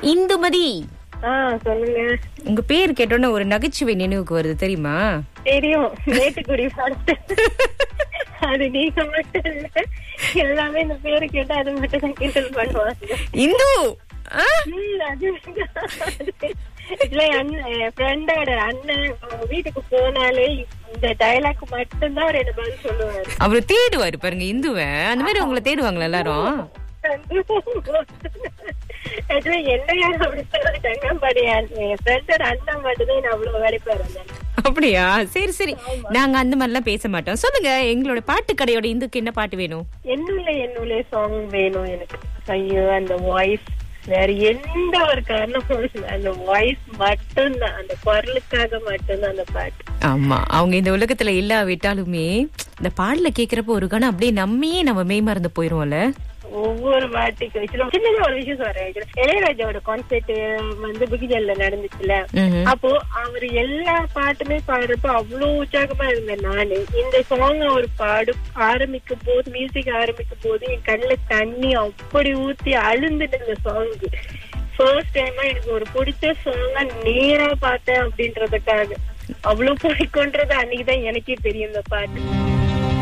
இந்துமதி ஆ சொல்லுங்க உங்க பேர் கேட்டோன்னே ஒரு நகைச்சுவை நினைவுக்கு வருது தெரியுமா தெரியும் மேட்டுக்குடி பாட்டு அது நீங்க மட்டும் இல்ல எல்லாமே இந்த பேரு கேட்டா அது மட்டும் தான் கிண்டல் பண்ணுவாங்க இந்து ஆ? ம், அது அது- இல்ல அண்ணன் என் ஃப்ரெண்டோட அண்ணன் அவங்க வீட்டுக்கு போனாலே இந்த டைலாக் மட்டும்தான் அவர் என்ன பதில் சொல்லுவாரு அவரு தேடுவாரு பாருங்க இந்துவ அந்த மாதிரி உங்களை தேடுவாங்களா எல்லாரும் ஆக்சுவலி என்ன யாரும் அப்படி சொல்லிட்டாங்க பட் என் ஃப்ரெண்டோட அண்ணன் மட்டும்தான் என்ன அவ்வளவு வேலைப்பாரு அப்படியா சரி சரி நாங்க அந்த மாதிரிலாம் பேச மாட்டோம் சொல்லுங்க எங்களோட பாட்டு கடையோட இந்துக்கு என்ன பாட்டு வேணும் என்னுள்ள என்னுள்ள சாங் வேணும் எனக்கு ஐயோ அந்த வாய்ஸ் வேற எந்த ஒரு காரணமும் இல்ல அந்த வாய்ஸ் மட்டும்தான் அந்த குரலுக்காக மட்டும்தான் அந்த பாட்டு ஆமா அவங்க இந்த உலகத்துல இல்லாவிட்டாலுமே இந்த பாடல கேக்குறப்ப ஒரு கணம் அப்படியே நம்மையே நம்ம மெய் மறந்து போயிருவோம்ல ஒவ்வொரு வாட்டிக்கு வச்சு சின்னதா ஒரு விஷயம் சொல்றேன் இளையராஜாவோட கான்செர்ட் வந்து புகிஜல்ல நடந்துச்சுல ம்ஹும். அப்போ அவர் எல்லா பாட்டுமே பாடுறப்ப அவ்வளவு உற்சாகமா இருந்தேன் நானு இந்த சாங் அவர் பாடு ஆரம்பிக்கும் போது மியூசிக் ஆரம்பிக்கும் போது என் கண்ணுல தண்ணி அப்படி ஊத்தி அழுந்துட்டு இந்த சாங்கு ஃபர்ஸ்ட் டைமா எனக்கு ஒரு பிடிச்ச சாங்கா நேரா பார்த்தேன் அப்படின்றதுக்காக அவ்வளவு பிடிக்கும்ன்றது அன்னைக்குதான் எனக்கே தெரியும் இந்த பாட்டு